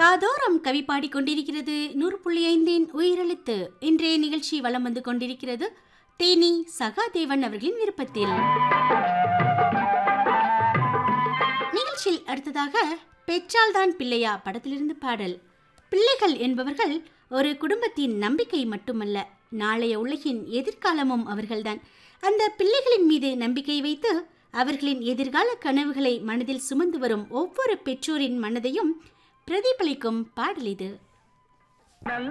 காதோரம் கவி பாடிக் கொண்டிருக்கிறது நூறு புள்ளி ஐந்தின் உயிரெழுத்து இன்றைய நிகழ்ச்சி வலம் வந்து கொண்டிருக்கிறது தேனி சகாதேவன் அவர்களின் விருப்பத்தில் நிகழ்ச்சியில் அடுத்ததாக பெற்றால்தான் பிள்ளையா படத்திலிருந்து பாடல் பிள்ளைகள் என்பவர்கள் ஒரு குடும்பத்தின் நம்பிக்கை மட்டுமல்ல நாளைய உலகின் எதிர்காலமும் அவர்கள்தான் அந்த பிள்ளைகளின் மீது நம்பிக்கை வைத்து அவர்களின் எதிர்கால கனவுகளை மனதில் சுமந்து வரும் ஒவ்வொரு பெற்றோரின் மனதையும் பிரதிபலிக்கும் பாடல் இது